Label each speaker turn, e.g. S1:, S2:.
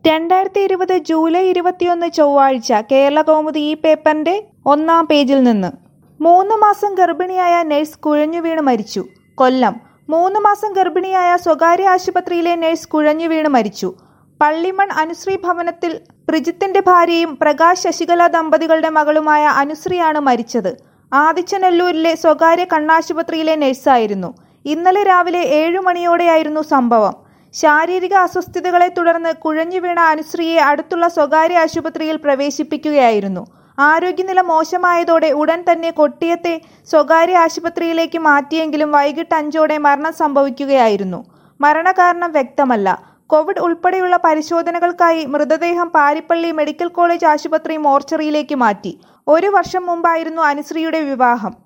S1: രണ്ടായിരത്തി ഇരുപത് ജൂലൈ ഇരുപത്തിയൊന്ന് ചൊവ്വാഴ്ച കേരള കൗമുദി ഈ പേപ്പറിന്റെ ഒന്നാം പേജിൽ നിന്ന് മൂന്ന് മാസം ഗർഭിണിയായ നഴ്സ് കുഴഞ്ഞു വീണ് മരിച്ചു കൊല്ലം മൂന്ന് മാസം ഗർഭിണിയായ സ്വകാര്യ ആശുപത്രിയിലെ നഴ്സ് കുഴഞ്ഞു വീണ് മരിച്ചു പള്ളിമൺ അനുശ്രീ ഭവനത്തിൽ പ്രിജിത്തിന്റെ ഭാര്യയും പ്രകാശ് ശശികല ദമ്പതികളുടെ മകളുമായ അനുശ്രീയാണ് മരിച്ചത് ആദിച്ചനെല്ലൂരിലെ സ്വകാര്യ കണ്ണാശുപത്രിയിലെ നഴ്സായിരുന്നു ഇന്നലെ രാവിലെ ഏഴു മണിയോടെയായിരുന്നു സംഭവം ശാരീരിക അസ്വസ്ഥതകളെ തുടർന്ന് കുഴഞ്ഞു വീണ അനുശ്രീയെ അടുത്തുള്ള സ്വകാര്യ ആശുപത്രിയിൽ പ്രവേശിപ്പിക്കുകയായിരുന്നു ആരോഗ്യനില മോശമായതോടെ ഉടൻ തന്നെ കൊട്ടിയത്തെ സ്വകാര്യ ആശുപത്രിയിലേക്ക് മാറ്റിയെങ്കിലും വൈകിട്ട് അഞ്ചോടെ മരണം സംഭവിക്കുകയായിരുന്നു മരണകാരണം വ്യക്തമല്ല കോവിഡ് ഉൾപ്പെടെയുള്ള പരിശോധനകൾക്കായി മൃതദേഹം പാരിപ്പള്ളി മെഡിക്കൽ കോളേജ് ആശുപത്രി മോർച്ചറിയിലേക്ക് മാറ്റി ഒരു വർഷം മുമ്പായിരുന്നു അനുശ്രീയുടെ വിവാഹം